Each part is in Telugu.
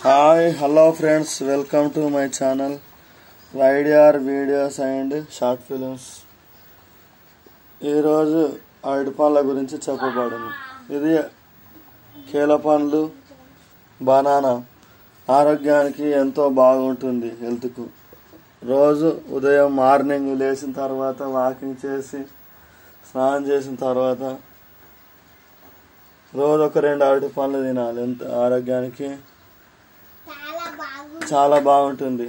hi hello friends welcome to my channel YDR videos and short films ఈరోజు అరటి పండ్ల గురించి చెప్పబడింది ఇది కీల పండ్లు బనానా ఆరోగ్యానికి ఎంతో బాగుంటుంది హెల్త్కు రోజు ఉదయం మార్నింగ్ లేచిన తర్వాత వాకింగ్ చేసి స్నానం చేసిన తర్వాత రోజు ఒక రెండు అరటి పండ్లు తినాలి ఎంత ఆరోగ్యానికి చాలా బాగుంది చాలా బాగుంటుంది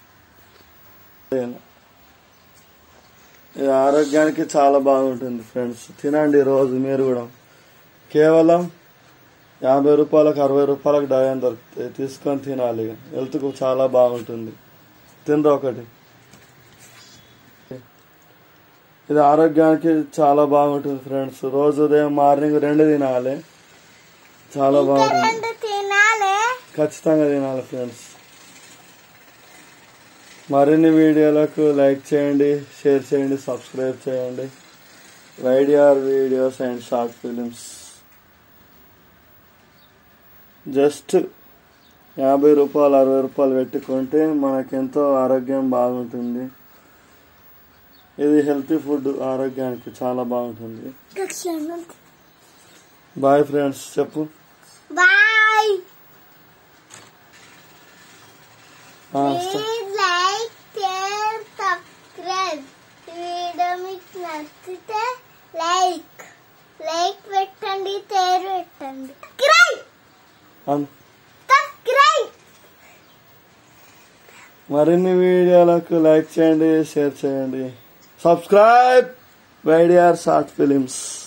ఇది ఆరోగ్యానికి చాలా బాగుంటుంది ఫ్రెండ్స్ తినండి రోజు మీరు కూడా కేవలం యాభై రూపాయలకు అరవై రూపాయలకు డయం దొరుకుతాయి తీసుకొని తినాలి హెల్త్కు చాలా బాగుంటుంది తినరు ఒకటి ఇది ఆరోగ్యానికి చాలా బాగుంటుంది ఫ్రెండ్స్ రోజు ఉదయం మార్నింగ్ రెండు తినాలి చాలా ఇంకా బాగుంటుంది రెండు తినాలి ఖచ్చితంగా తినాలి ఫ్రెండ్స్ మరిన్ని వీడియోలకు లైక్ చేయండి షేర్ చేయండి సబ్స్క్రైబ్ చేయండి YDR videos and short films just యాభై రూపాయలు అరవై రూపాయలు పెట్టుకుంటే మనకెంతో ఆరోగ్యం బాగుంటుంది ఇది హెల్తీ ఫుడ్ ఆరోగ్యానికి చాలా బాగుంటుంది బాయ్ ఫ్రెండ్స్ చెప్పు బాయ్ ఆ, please like share subscribe video మీకు నచ్చితే లైక్ లైక్ పెట్టండి షేర్ పెట్టండి సబ్స్క్రైబ్ అన్- సబ్స్క్రైబ్ మరిన్ని వీడియోలకు లైక్ చేయండి షేర్ చేయండి సబ్స్క్రైబ్ వైడిఆర్ షార్ట్ ఫిలిమ్స్